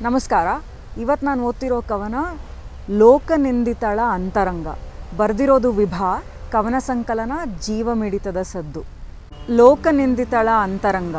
ನಮಸ್ಕಾರ ಇವತ್ತು ನಾನು ಓದ್ತಿರೋ ಕವನ ಲೋಕನಿಂದಿತಳ ಅಂತರಂಗ ಬರೆದಿರೋದು ವಿಭಾ ಕವನ ಸಂಕಲನ ಜೀವ ಮಿಡಿತದ ಸದ್ದು ಲೋಕನಿಂದಿತಳ ಅಂತರಂಗ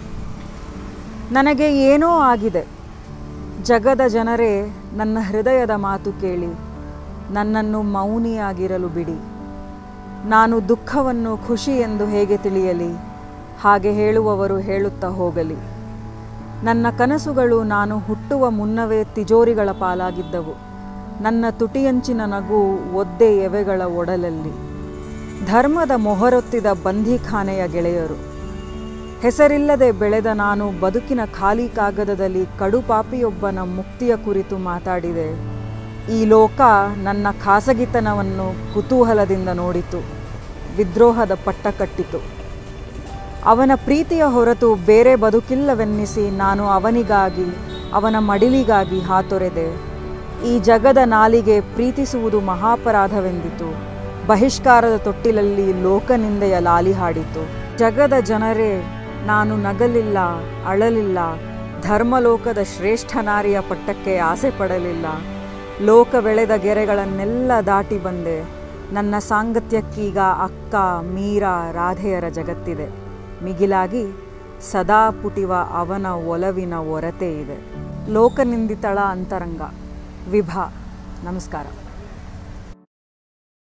ನನಗೆ ಏನೋ ಆಗಿದೆ ಜಗದ ಜನರೇ ನನ್ನ ಹೃದಯದ ಮಾತು ಕೇಳಿ ನನ್ನನ್ನು ಮೌನಿಯಾಗಿರಲು ಬಿಡಿ ನಾನು ದುಃಖವನ್ನು ಖುಷಿ ಎಂದು ಹೇಗೆ ತಿಳಿಯಲಿ ಹಾಗೆ ಹೇಳುವವರು ಹೇಳುತ್ತಾ ಹೋಗಲಿ ನನ್ನ ಕನಸುಗಳು ನಾನು ಹುಟ್ಟುವ ಮುನ್ನವೇ ತಿಜೋರಿಗಳ ಪಾಲಾಗಿದ್ದವು ನನ್ನ ತುಟಿಯಂಚಿನ ನಗು ಒದ್ದೆ ಎವೆಗಳ ಒಡಲಲ್ಲಿ ಧರ್ಮದ ಮೊಹರೊತ್ತಿದ ಬಂಧಿಖಾನೆಯ ಗೆಳೆಯರು ಹೆಸರಿಲ್ಲದೆ ಬೆಳೆದ ನಾನು ಬದುಕಿನ ಖಾಲಿ ಕಾಗದದಲ್ಲಿ ಕಡುಪಾಪಿಯೊಬ್ಬನ ಮುಕ್ತಿಯ ಕುರಿತು ಮಾತಾಡಿದೆ ಈ ಲೋಕ ನನ್ನ ಖಾಸಗಿತನವನ್ನು ಕುತೂಹಲದಿಂದ ನೋಡಿತು ವಿದ್ರೋಹದ ಪಟ್ಟ ಕಟ್ಟಿತು ಅವನ ಪ್ರೀತಿಯ ಹೊರತು ಬೇರೆ ಬದುಕಿಲ್ಲವೆನ್ನಿಸಿ ನಾನು ಅವನಿಗಾಗಿ ಅವನ ಮಡಿಲಿಗಾಗಿ ಹಾತೊರೆದೆ ಈ ಜಗದ ನಾಲಿಗೆ ಪ್ರೀತಿಸುವುದು ಮಹಾಪರಾಧವೆಂದಿತು ಬಹಿಷ್ಕಾರದ ತೊಟ್ಟಿಲಲ್ಲಿ ಲೋಕನಿಂದೆಯ ಲಾಲಿ ಹಾಡಿತು ಜಗದ ಜನರೇ ನಾನು ನಗಲಿಲ್ಲ ಅಳಲಿಲ್ಲ ಧರ್ಮಲೋಕದ ಶ್ರೇಷ್ಠ ನಾರಿಯ ಪಟ್ಟಕ್ಕೆ ಆಸೆ ಪಡಲಿಲ್ಲ ಲೋಕವೆಳೆದ ಗೆರೆಗಳನ್ನೆಲ್ಲ ದಾಟಿ ಬಂದೆ ನನ್ನ ಸಾಂಗತ್ಯಕ್ಕೀಗ ಅಕ್ಕ ಮೀರಾ ರಾಧೆಯರ ಜಗತ್ತಿದೆ ಮಿಗಿಲಾಗಿ ಸದಾ ಪುಟಿವ ಅವನ ಒಲವಿನ ಒರತೆ ಇದೆ ಲೋಕನಿಂದಿತಳ ಅಂತರಂಗ ವಿಭಾ ನಮಸ್ಕಾರ